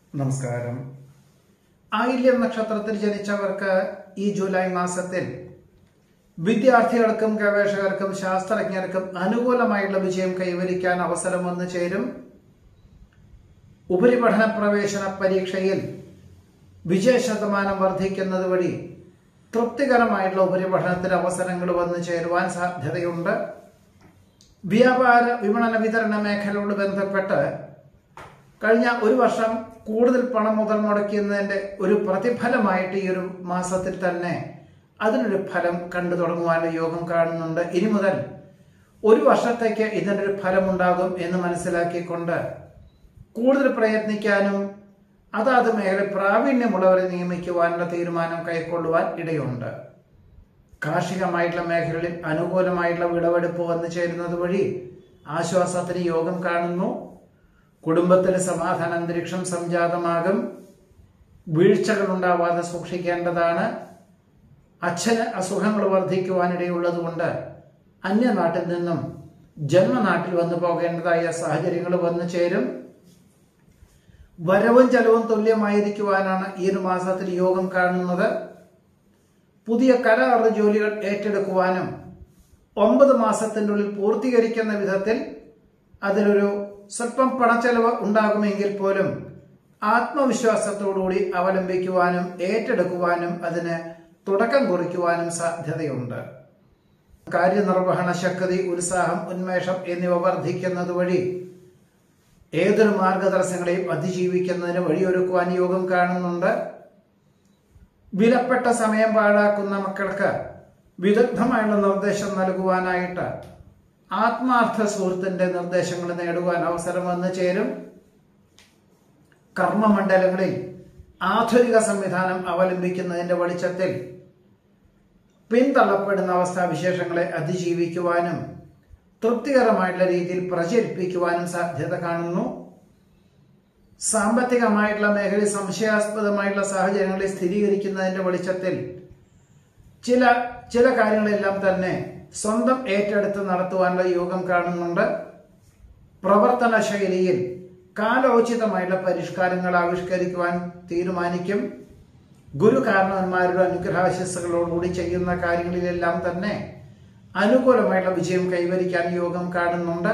നമസ്കാരം ആയില്യം നക്ഷത്രത്തിൽ ജനിച്ചവർക്ക് ഈ ജൂലൈ മാസത്തിൽ വിദ്യാർത്ഥികൾക്കും ഗവേഷകർക്കും ശാസ്ത്രജ്ഞർക്കും അനുകൂലമായുള്ള വിജയം കൈവരിക്കാൻ അവസരം വന്നു ചേരും ഉപരിപഠന പ്രവേശന പരീക്ഷയിൽ വിജയ ശതമാനം വർദ്ധിക്കുന്നത് വഴി തൃപ്തികരമായിട്ടുള്ള ഉപരിപഠനത്തിന് അവസരങ്ങൾ വന്നു ചേരുവാൻ സാധ്യതയുണ്ട് വ്യാപാര വിപണന വിതരണ മേഖലയോട് ബന്ധപ്പെട്ട് കഴിഞ്ഞ ഒരു വർഷം കൂടുതൽ പണം മുതൽ മുടക്കിയതിന്റെ ഒരു പ്രതിഫലമായിട്ട് ഈ ഒരു മാസത്തിൽ തന്നെ അതിനൊരു ഫലം കണ്ടു തുടങ്ങുവാനുള്ള യോഗം കാണുന്നുണ്ട് ഇനി മുതൽ ഒരു വർഷത്തേക്ക് ഇതിനൊരു ഫലമുണ്ടാകും എന്ന് മനസ്സിലാക്കിക്കൊണ്ട് കൂടുതൽ പ്രയത്നിക്കാനും അതാത് മേഖല പ്രാവീണ്യമുള്ളവരെ നിയമിക്കുവാനുള്ള തീരുമാനം കൈക്കൊള്ളുവാൻ ഇടയുണ്ട് കാർഷികമായിട്ടുള്ള മേഖലകളിൽ അനുകൂലമായിട്ടുള്ള വിളവെടുപ്പ് വന്നു ചേരുന്നത് വഴി ആശ്വാസത്തിന് യോഗം കാണുന്നു കുടുംബത്തിൽ സമാധാന അന്തരീക്ഷം സംജാതമാകും വീഴ്ചകൾ ഉണ്ടാവാതെ സൂക്ഷിക്കേണ്ടതാണ് അച്ഛന് അസുഖങ്ങൾ വർദ്ധിക്കുവാനിടയുള്ളതുകൊണ്ട് അന്യനാട്ടിൽ നിന്നും ജന്മനാട്ടിൽ വന്നു പോകേണ്ടതായ സാഹചര്യങ്ങൾ വന്നു ചേരും വരവും ചെലവും തുല്യമായിരിക്കുവാനാണ് ഈ ഒരു മാസത്തിൽ യോഗം കാണുന്നത് പുതിയ കരാർ ജോലികൾ ഏറ്റെടുക്കുവാനും ഒമ്പത് മാസത്തിൻ്റെ ഉള്ളിൽ പൂർത്തീകരിക്കുന്ന വിധത്തിൽ അതിലൊരു സ്വല്പം പണച്ചെലവ് ഉണ്ടാകുമെങ്കിൽ പോലും ആത്മവിശ്വാസത്തോടുകൂടി അവലംബിക്കുവാനും ഏറ്റെടുക്കുവാനും അതിന് തുടക്കം കുറിക്കുവാനും സാധ്യതയുണ്ട് കാര്യനിർവഹണ ശക്തി ഉത്സാഹം ഉന്മേഷം എന്നിവ വർദ്ധിക്കുന്നത് വഴി ഏതൊരു മാർഗതടസ്സങ്ങളെയും അതിജീവിക്കുന്നതിന് വഴിയൊരുക്കുവാൻ യോഗം കാണുന്നുണ്ട് വിലപ്പെട്ട സമയം പാഴാക്കുന്ന മക്കൾക്ക് വിദഗ്ധമായുള്ള നിർദ്ദേശം നൽകുവാനായിട്ട് ആത്മാർത്ഥ സുഹൃത്തിന്റെ നിർദ്ദേശങ്ങൾ നേടുവാൻ അവസരം വന്നു ചേരും കർമ്മമണ്ഡലങ്ങളിൽ ആധുനിക സംവിധാനം അവലംബിക്കുന്നതിന്റെ വെളിച്ചത്തിൽ പിന്തള്ളപ്പെടുന്ന അവസ്ഥാവിശേഷങ്ങളെ അതിജീവിക്കുവാനും തൃപ്തികരമായിട്ടുള്ള രീതിയിൽ പ്രചരിപ്പിക്കുവാനും സാധ്യത കാണുന്നു സാമ്പത്തികമായിട്ടുള്ള മേഖലയിൽ സംശയാസ്പദമായിട്ടുള്ള സാഹചര്യങ്ങളെ സ്ഥിരീകരിക്കുന്നതിന്റെ വെളിച്ചത്തിൽ ചില ചില കാര്യങ്ങളെല്ലാം തന്നെ സ്വന്തം ഏറ്റെടുത്ത് നടത്തുവാനുള്ള യോഗം കാണുന്നുണ്ട് പ്രവർത്തന ശൈലിയിൽ കാലോചിതമായിട്ടുള്ള പരിഷ്കാരങ്ങൾ ആവിഷ്കരിക്കുവാൻ തീരുമാനിക്കും ഗുരു കാരണവന്മാരുടെ അനുഗ്രഹാശിസ്സുകളോടുകൂടി ചെയ്യുന്ന കാര്യങ്ങളിലെല്ലാം തന്നെ അനുകൂലമായിട്ടുള്ള വിജയം കൈവരിക്കാൻ യോഗം കാണുന്നുണ്ട്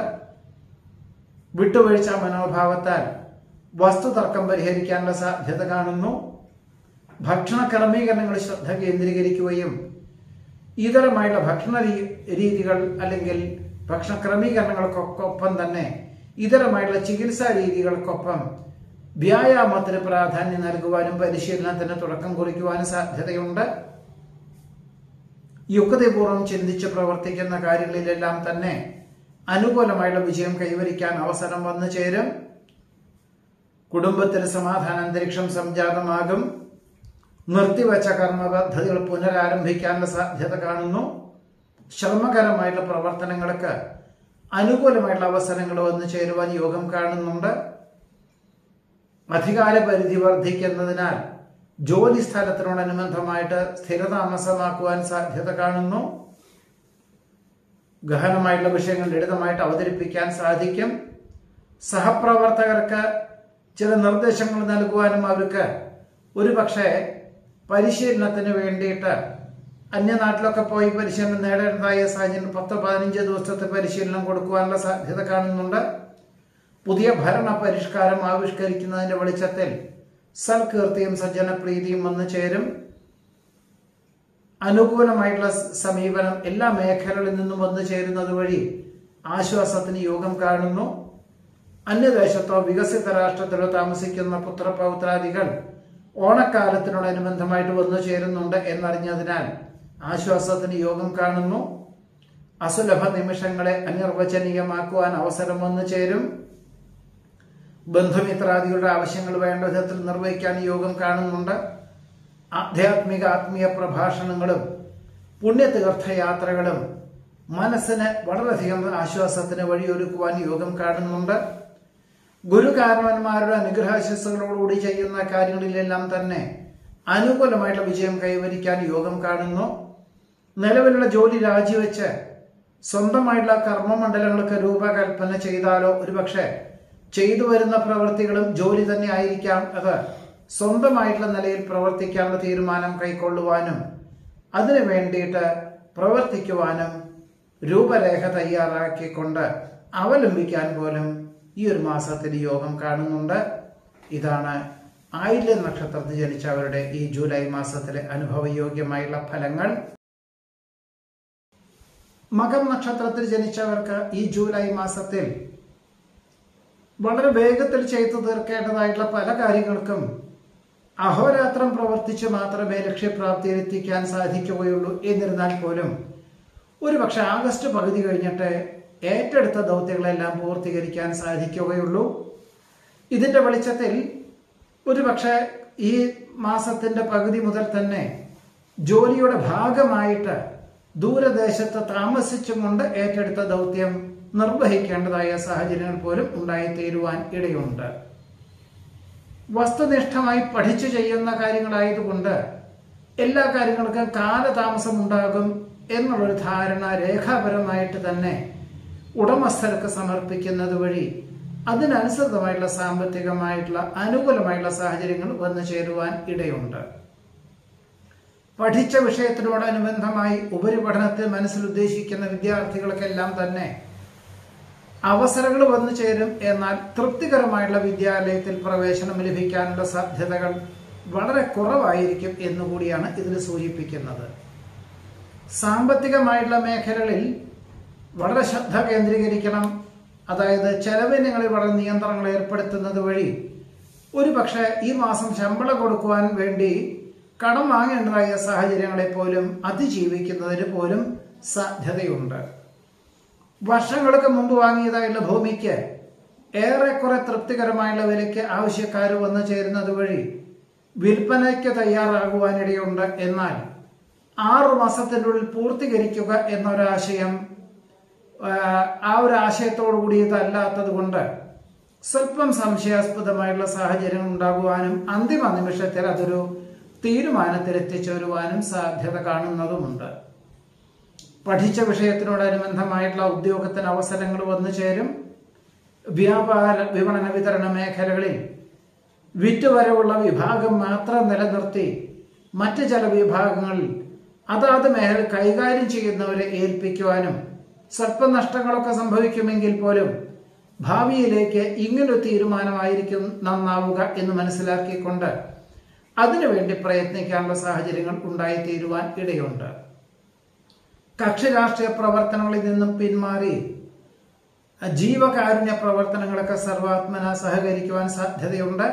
വിട്ടുവീഴ്ച മനോഭാവത്താൽ വസ്തുതർക്കം പരിഹരിക്കാനുള്ള സാധ്യത കാണുന്നു ഭക്ഷണ ക്രമീകരണങ്ങളിൽ ശ്രദ്ധ കേന്ദ്രീകരിക്കുകയും ഇതരമായുള്ള ഭക്ഷണ രീതികൾ അല്ലെങ്കിൽ ഭക്ഷണ ക്രമീകരണങ്ങൾക്കൊപ്പം തന്നെ ഇതരമായുള്ള ചികിത്സാ രീതികൾക്കൊപ്പം വ്യായാമത്തിന് പ്രാധാന്യം നൽകുവാനും പരിശീലനത്തിന് തുടക്കം കുറിക്കുവാനും സാധ്യതയുണ്ട് യുക്തിപൂർവ്വം ചിന്തിച്ച് പ്രവർത്തിക്കുന്ന കാര്യങ്ങളിലെല്ലാം തന്നെ അനുകൂലമായുള്ള വിജയം കൈവരിക്കാൻ അവസരം വന്നു ചേരും കുടുംബത്തിൽ സമാധാന അന്തരീക്ഷം സംജാതമാകും നിർത്തിവച്ച കർമ്മ പദ്ധതികൾ പുനരാരംഭിക്കാനുള്ള സാധ്യത കാണുന്നു ശ്രമകരമായിട്ടുള്ള പ്രവർത്തനങ്ങൾക്ക് അനുകൂലമായിട്ടുള്ള അവസരങ്ങൾ വന്നു ചേരുവാൻ യോഗം കാണുന്നുണ്ട് അധികാര പരിധി വർദ്ധിക്കുന്നതിനാൽ ജോലി സ്ഥലത്തിനോടനുബന്ധമായിട്ട് സ്ഥിരതാമസമാക്കുവാൻ സാധ്യത കാണുന്നു ഗഹനമായിട്ടുള്ള വിഷയങ്ങൾ ലളിതമായിട്ട് അവതരിപ്പിക്കാൻ സാധിക്കും സഹപ്രവർത്തകർക്ക് ചില നിർദ്ദേശങ്ങൾ നൽകുവാനും അവർക്ക് ഒരു പക്ഷേ പരിശീലനത്തിന് വേണ്ടിയിട്ട് അന്യനാട്ടിലൊക്കെ പോയി പരിശീലനം നേടേണ്ടതായ സാഹചര്യം പത്ത് പതിനഞ്ച് ദിവസത്തെ പരിശീലനം കൊടുക്കുവാനുള്ള സാധ്യത കാണുന്നുണ്ട് പുതിയ ഭരണ പരിഷ്കാരം ആവിഷ്കരിക്കുന്നതിന്റെ വെളിച്ചത്തിൽ സൽകീർത്തിയും സജ്ജനപ്രീതിയും വന്നു ചേരും അനുകൂലമായിട്ടുള്ള സമീപനം എല്ലാ മേഖലകളിൽ നിന്നും വന്നു ചേരുന്നത് വഴി ആശ്വാസത്തിന് യോഗം കാണുന്നു അന്യദേശത്തോ വികസിത രാഷ്ട്രത്തിലോ താമസിക്കുന്ന പുത്രപൗത്രാദികൾ ഓണക്കാലത്തിനോടനുബന്ധമായിട്ട് വന്നു ചേരുന്നുണ്ട് എന്നറിഞ്ഞതിനാൽ ആശ്വാസത്തിന് യോഗം കാണുന്നു അസുലഭ നിമിഷങ്ങളെ അനിർവചനീയമാക്കുവാൻ അവസരം വന്നു ചേരും ബന്ധുമിത്രാദികളുടെ ആവശ്യങ്ങൾ വേണ്ട വിധത്തിൽ നിർവഹിക്കാൻ യോഗം കാണുന്നുണ്ട് ആധ്യാത്മിക ആത്മീയ പ്രഭാഷണങ്ങളും പുണ്യതീർത്ഥയാത്രകളും മനസ്സിന് വളരെയധികം ആശ്വാസത്തിന് വഴിയൊരുക്കുവാൻ യോഗം കാണുന്നുണ്ട് ഗുരുകാരണവന്മാരുടെ അനുഗ്രഹാശിസ്സുകളോടുകൂടി ചെയ്യുന്ന കാര്യങ്ങളിലെല്ലാം തന്നെ അനുകൂലമായിട്ടുള്ള വിജയം കൈവരിക്കാൻ യോഗം കാണുന്നു നിലവിലുള്ള ജോലി രാജിവെച്ച് സ്വന്തമായിട്ടുള്ള കർമ്മമണ്ഡലങ്ങൾക്ക് രൂപകൽപ്പന ചെയ്താലോ ഒരുപക്ഷെ ചെയ്തു വരുന്ന പ്രവൃത്തികളും ജോലി തന്നെ ആയിരിക്കാം അത് സ്വന്തമായിട്ടുള്ള നിലയിൽ പ്രവർത്തിക്കാനുള്ള തീരുമാനം കൈക്കൊള്ളുവാനും അതിനു വേണ്ടിയിട്ട് പ്രവർത്തിക്കുവാനും രൂപരേഖ തയ്യാറാക്കിക്കൊണ്ട് അവലംബിക്കാൻ പോലും ഈ ഒരു മാസത്തിൽ യോഗം കാണുന്നുണ്ട് ഇതാണ് ആയില്യ നക്ഷത്രത്തിൽ ജനിച്ചവരുടെ ഈ ജൂലൈ മാസത്തിലെ അനുഭവയോഗ്യമായുള്ള ഫലങ്ങൾ മകം നക്ഷത്രത്തിൽ ജനിച്ചവർക്ക് ഈ ജൂലൈ മാസത്തിൽ വളരെ വേഗത്തിൽ ചെയ്തു തീർക്കേണ്ടതായിട്ടുള്ള പല കാര്യങ്ങൾക്കും അഹോരാത്രം പ്രവർത്തിച്ച് മാത്രമേ ലക്ഷ്യപ്രാപ്തിയിൽ എത്തിക്കാൻ സാധിക്കുകയുള്ളൂ എന്നിരുന്നാൽ പോലും ഒരു പക്ഷെ ആഗസ്റ്റ് പകുതി കഴിഞ്ഞിട്ട് ഏറ്റെടുത്ത ദൗത്യങ്ങളെല്ലാം പൂർത്തീകരിക്കാൻ സാധിക്കുകയുള്ളൂ ഇതിന്റെ വെളിച്ചത്തിൽ ഒരുപക്ഷെ ഈ മാസത്തിന്റെ പകുതി മുതൽ തന്നെ ജോലിയുടെ ഭാഗമായിട്ട് ദൂരദേശത്ത് താമസിച്ചും കൊണ്ട് ഏറ്റെടുത്ത ദൗത്യം നിർവഹിക്കേണ്ടതായ സാഹചര്യങ്ങൾ പോലും ഉണ്ടായിത്തീരുവാൻ ഇടയുണ്ട് വസ്തുനിഷ്ഠമായി പഠിച്ചു ചെയ്യുന്ന കാര്യങ്ങളായതുകൊണ്ട് എല്ലാ കാര്യങ്ങൾക്കും കാലതാമസം ഉണ്ടാകും എന്നുള്ളൊരു ധാരണ രേഖാപരമായിട്ട് തന്നെ ഉടമസ്ഥർക്ക് സമർപ്പിക്കുന്നത് വഴി അതിനനുസൃതമായിട്ടുള്ള സാമ്പത്തികമായിട്ടുള്ള അനുകൂലമായിട്ടുള്ള സാഹചര്യങ്ങൾ വന്നു ചേരുവാൻ ഇടയുണ്ട് പഠിച്ച വിഷയത്തിനോടനുബന്ധമായി ഉപരിപഠനത്തിൽ മനസ്സിൽ ഉദ്ദേശിക്കുന്ന വിദ്യാർത്ഥികൾക്കെല്ലാം തന്നെ അവസരങ്ങൾ വന്നു ചേരും എന്നാൽ തൃപ്തികരമായിട്ടുള്ള വിദ്യാലയത്തിൽ പ്രവേശനം ലഭിക്കാനുള്ള സാധ്യതകൾ വളരെ കുറവായിരിക്കും എന്നുകൂടിയാണ് ഇതിൽ സൂചിപ്പിക്കുന്നത് സാമ്പത്തികമായിട്ടുള്ള മേഖലകളിൽ വളരെ ശ്രദ്ധ കേന്ദ്രീകരിക്കണം അതായത് ചെലവിനങ്ങളിൽ വളരെ നിയന്ത്രണങ്ങൾ ഏർപ്പെടുത്തുന്നത് വഴി ഒരു പക്ഷേ ഈ മാസം ശമ്പളം കൊടുക്കുവാൻ വേണ്ടി കടം വാങ്ങേണ്ടതായ സാഹചര്യങ്ങളെ പോലും അതിജീവിക്കുന്നതിന് പോലും സാധ്യതയുണ്ട് വർഷങ്ങൾക്ക് മുമ്പ് വാങ്ങിയതായുള്ള ഭൂമിക്ക് ഏറെക്കുറെ തൃപ്തികരമായുള്ള വിലയ്ക്ക് ആവശ്യക്കാർ വന്നു ചേരുന്നത് വഴി വിൽപ്പനയ്ക്ക് തയ്യാറാകുവാനിടയുണ്ട് എന്നാൽ ആറു മാസത്തിനുള്ളിൽ പൂർത്തീകരിക്കുക എന്നൊരാശയം ആ ഒരു ആശയത്തോടു കൂടിയതല്ലാത്തത് കൊണ്ട് സ്വല്പം സംശയാസ്പദമായുള്ള സാഹചര്യങ്ങൾ ഉണ്ടാകുവാനും അന്തിമ നിമിഷത്തിൽ അതൊരു തീരുമാനത്തിൽ എത്തിച്ചേരുവാനും സാധ്യത കാണുന്നതുമുണ്ട് പഠിച്ച വിഷയത്തിനോടനുബന്ധമായിട്ടുള്ള ഉദ്യോഗത്തിന് അവസരങ്ങൾ വന്നു ചേരും വ്യാപാര വിപണന വിതരണ മേഖലകളിൽ വിറ്റുവരവുള്ള വിഭാഗം മാത്രം നിലനിർത്തി മറ്റ് ചില വിഭാഗങ്ങളിൽ അതാത് മേഖല കൈകാര്യം ചെയ്യുന്നവരെ ഏൽപ്പിക്കുവാനും സ്വല്പം നഷ്ടങ്ങളൊക്കെ സംഭവിക്കുമെങ്കിൽ പോലും ഭാവിയിലേക്ക് ഇങ്ങനൊരു തീരുമാനമായിരിക്കും നന്നാവുക എന്ന് മനസ്സിലാക്കിക്കൊണ്ട് അതിനുവേണ്ടി പ്രയത്നിക്കാനുള്ള സാഹചര്യങ്ങൾ ഉണ്ടായിത്തീരുവാൻ ഇടയുണ്ട് കക്ഷി രാഷ്ട്രീയ പ്രവർത്തനങ്ങളിൽ നിന്നും പിന്മാറി ജീവകാരുണ്യ പ്രവർത്തനങ്ങളൊക്കെ സർവാത്മന സഹകരിക്കുവാൻ സാധ്യതയുണ്ട്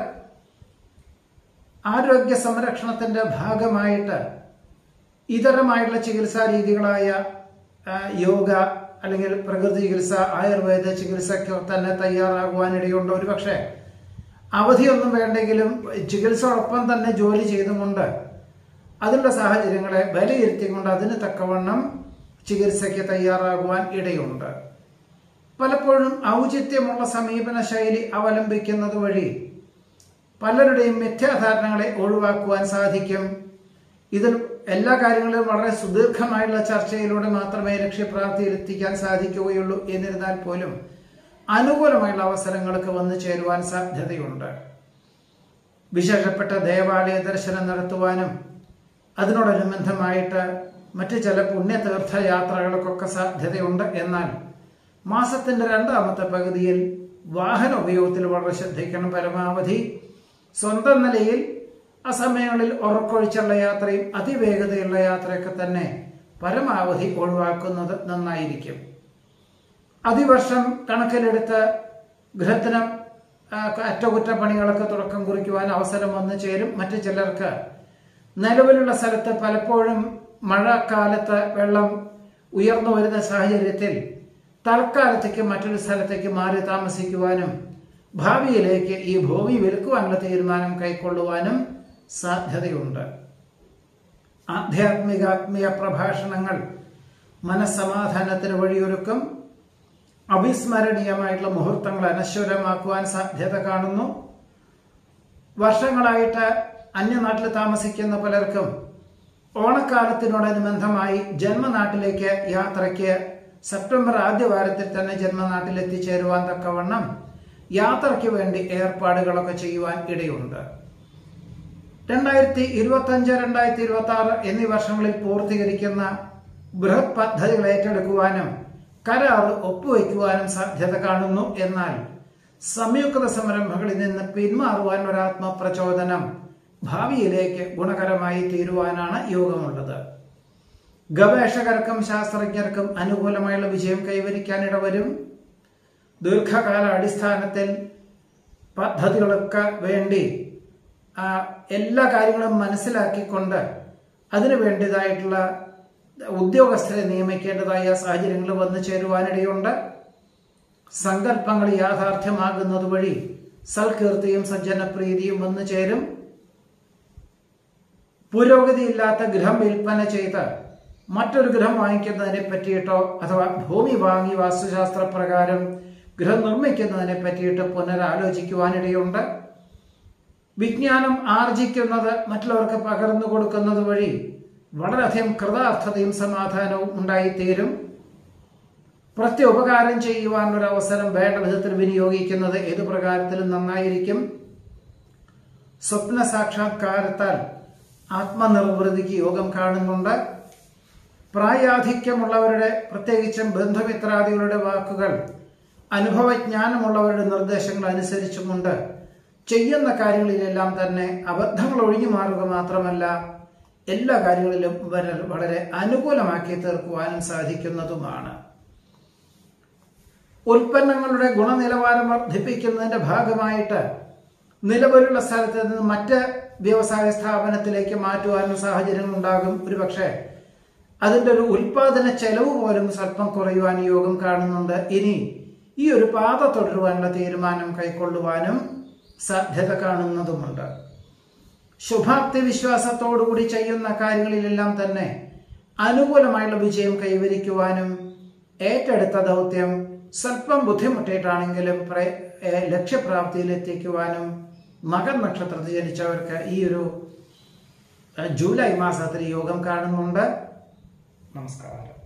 ആരോഗ്യ സംരക്ഷണത്തിന്റെ ഭാഗമായിട്ട് ഇതരമായിട്ടുള്ള ചികിത്സാ രീതികളായ യോഗ അല്ലെങ്കിൽ പ്രകൃതി ചികിത്സ ആയുർവേദ ചികിത്സയ്ക്ക് തന്നെ തയ്യാറാകുവാനിടയുണ്ട് ഒരുപക്ഷെ അവധിയൊന്നും വേണ്ടെങ്കിലും ചികിത്സയോടൊപ്പം തന്നെ ജോലി ചെയ്തുകൊണ്ട് അതിനുള്ള സാഹചര്യങ്ങളെ വിലയിരുത്തിക്കൊണ്ട് അതിന് തക്കവണ്ണം ചികിത്സയ്ക്ക് തയ്യാറാകുവാൻ ഇടയുണ്ട് പലപ്പോഴും ഔചിത്യമുള്ള സമീപന ശൈലി അവലംബിക്കുന്നത് വഴി പലരുടെയും മിഥ്യാധാരണകളെ ഒഴിവാക്കുവാൻ സാധിക്കും ഇതിൽ എല്ലാ കാര്യങ്ങളിലും വളരെ സുദീർഘമായുള്ള ചർച്ചയിലൂടെ മാത്രമേ ലക്ഷ്യപ്രാപ്തിയിൽ എത്തിക്കാൻ സാധിക്കുകയുള്ളൂ എന്നിരുന്നാൽ പോലും അനുകൂലമായുള്ള അവസരങ്ങൾക്ക് വന്നു ചേരുവാൻ സാധ്യതയുണ്ട് വിശേഷപ്പെട്ട ദേവാലയ ദർശനം നടത്തുവാനും അതിനോടനുബന്ധമായിട്ട് മറ്റ് ചില പുണ്യതീർത്ഥ യാത്രകൾക്കൊക്കെ സാധ്യതയുണ്ട് എന്നാൽ മാസത്തിന്റെ രണ്ടാമത്തെ പകുതിയിൽ വാഹന ഉപയോഗത്തിൽ വളരെ ശ്രദ്ധിക്കണം പരമാവധി സ്വന്തം നിലയിൽ ആ സമയങ്ങളിൽ ഉറക്കൊഴിച്ചുള്ള യാത്രയും അതിവേഗതയുള്ള യാത്രയൊക്കെ തന്നെ പരമാവധി ഒഴിവാക്കുന്നത് നന്നായിരിക്കും അതിവർഷം കണക്കിലെടുത്ത് ഗൃഹത്തിന് അറ്റകുറ്റപ്പണികളൊക്കെ തുടക്കം കുറിക്കുവാൻ അവസരം വന്നു ചേരും മറ്റു ചിലർക്ക് നിലവിലുള്ള സ്ഥലത്ത് പലപ്പോഴും മഴക്കാലത്ത് വെള്ളം ഉയർന്നു വരുന്ന സാഹചര്യത്തിൽ തൽക്കാലത്തേക്ക് മറ്റൊരു സ്ഥലത്തേക്ക് മാറി താമസിക്കുവാനും ഭാവിയിലേക്ക് ഈ ഭൂമി വിൽക്കുവാനുള്ള തീരുമാനം കൈക്കൊള്ളുവാനും സാധ്യതയുണ്ട് ആധ്യാത്മികാത്മീയ പ്രഭാഷണങ്ങൾ മനസ്സമാധാനത്തിന് വഴിയൊരുക്കും അവിസ്മരണീയമായിട്ടുള്ള മുഹൂർത്തങ്ങൾ അനശ്വരമാക്കുവാൻ സാധ്യത കാണുന്നു വർഷങ്ങളായിട്ട് അന്യനാട്ടിൽ താമസിക്കുന്ന പലർക്കും ഓണക്കാലത്തിനോടനുബന്ധമായി ജന്മനാട്ടിലേക്ക് യാത്രയ്ക്ക് സെപ്റ്റംബർ ആദ്യ വാരത്തിൽ തന്നെ ജന്മനാട്ടിൽ എത്തിച്ചേരുവാൻ തക്കവണ്ണം യാത്രയ്ക്ക് വേണ്ടി ഏർപ്പാടുകളൊക്കെ ചെയ്യുവാൻ ഇടയുണ്ട് രണ്ടായിരത്തി ഇരുപത്തി അഞ്ച് രണ്ടായിരത്തി ഇരുപത്തി ആറ് എന്നീ വർഷങ്ങളിൽ പൂർത്തീകരിക്കുന്ന ബൃഹത് പദ്ധതികൾ ഏറ്റെടുക്കുവാനും കരാർ ഒപ്പുവയ്ക്കുവാനും സാധ്യത കാണുന്നു എന്നാൽ സംയുക്ത സംരംഭങ്ങളിൽ നിന്ന് പിന്മാറുവാൻ ഒരു ആത്മപ്രചോദനം ഭാവിയിലേക്ക് ഗുണകരമായി തീരുവാനാണ് യോഗമുള്ളത് ഗവേഷകർക്കും ശാസ്ത്രജ്ഞർക്കും അനുകൂലമായുള്ള വിജയം കൈവരിക്കാൻ ഇടവരും ദീർഘകാല അടിസ്ഥാനത്തിൽ പദ്ധതികളൊക്കെ വേണ്ടി ആ, എല്ലാ കാര്യങ്ങളും മനസ്സിലാക്കിക്കൊണ്ട് അതിനു വേണ്ടതായിട്ടുള്ള ഉദ്യോഗസ്ഥരെ നിയമിക്കേണ്ടതായ സാഹചര്യങ്ങൾ വന്നു ചേരുവാനിടയുണ്ട് സങ്കല്പങ്ങൾ യാഥാർത്ഥ്യമാകുന്നത് വഴി സൽകീർത്തിയും സജ്ജനപ്രീതിയും വന്നു ചേരും പുരോഗതിയില്ലാത്ത ഗൃഹം വിൽപ്പന ചെയ്ത് മറ്റൊരു ഗൃഹം വാങ്ങിക്കുന്നതിനെ പറ്റിയിട്ടോ അഥവാ ഭൂമി വാങ്ങി വാസ്തുശാസ്ത്ര പ്രകാരം ഗൃഹം നിർമ്മിക്കുന്നതിനെ പറ്റിയിട്ട് പുനരാലോചിക്കുവാനിടയുണ്ട് വിജ്ഞാനം ആർജിക്കുന്നത് മറ്റുള്ളവർക്ക് പകർന്നു കൊടുക്കുന്നത് വഴി വളരെയധികം കൃതാർത്ഥതയും സമാധാനവും ഉണ്ടായിത്തീരും പ്രത്യുപകാരം ചെയ്യുവാൻ ഒരു അവസരം വേണ്ട വിധത്തിൽ വിനിയോഗിക്കുന്നത് ഏത് പ്രകാരത്തിലും നന്നായിരിക്കും സ്വപ്ന സാക്ഷാത്കാരത്താൽ ആത്മനിർവൃതിക്ക് യോഗം കാണുന്നുണ്ട് പ്രായാധിക്യമുള്ളവരുടെ പ്രത്യേകിച്ചും ബന്ധുമിത്രാദികളുടെ വാക്കുകൾ അനുഭവജ്ഞാനമുള്ളവരുടെ നിർദ്ദേശങ്ങൾ അനുസരിച്ചുകൊണ്ട് ചെയ്യുന്ന കാര്യങ്ങളിലെല്ലാം തന്നെ അബദ്ധങ്ങൾ ഒഴിഞ്ഞു മാറുക മാത്രമല്ല എല്ലാ കാര്യങ്ങളിലും വര- വളരെ അനുകൂലമാക്കി തീർക്കുവാനും സാധിക്കുന്നതുമാണ് ഉൽപ്പന്നങ്ങളുടെ ഗുണനിലവാരം വർദ്ധിപ്പിക്കുന്നതിന്റെ ഭാഗമായിട്ട് നിലവിലുള്ള സ്ഥലത്ത് നിന്ന് മറ്റ് വ്യവസായ സ്ഥാപനത്തിലേക്ക് മാറ്റുവാനുള്ള സാഹചര്യങ്ങൾ ഉണ്ടാകും ഒരുപക്ഷെ അതിന്റെ ഒരു ഉൽപാദന ചെലവ് പോലും സ്വല്പം കുറയുവാൻ യോഗം കാണുന്നുണ്ട് ഇനി ഈ ഒരു പാത തുടരുവാനുള്ള തീരുമാനം കൈക്കൊള്ളുവാനും സാധ്യത കാണുന്നതുമുണ്ട് ശുഭാപ്തി വിശ്വാസത്തോടുകൂടി ചെയ്യുന്ന കാര്യങ്ങളിലെല്ലാം തന്നെ അനുകൂലമായുള്ള വിജയം കൈവരിക്കുവാനും ഏറ്റെടുത്ത ദൗത്യം സ്വല്പം ബുദ്ധിമുട്ടിയിട്ടാണെങ്കിലും പ്ര- ഏ, ലക്ഷ്യപ്രാപ്തിയിലെത്തിക്കുവാനും മകർ നക്ഷത്രത്തിൽ ജനിച്ചവർക്ക് ഈ ഒരു ഏ, ജൂലൈ മാസത്തിൽ യോഗം കാണുന്നുണ്ട് നമസ്കാരം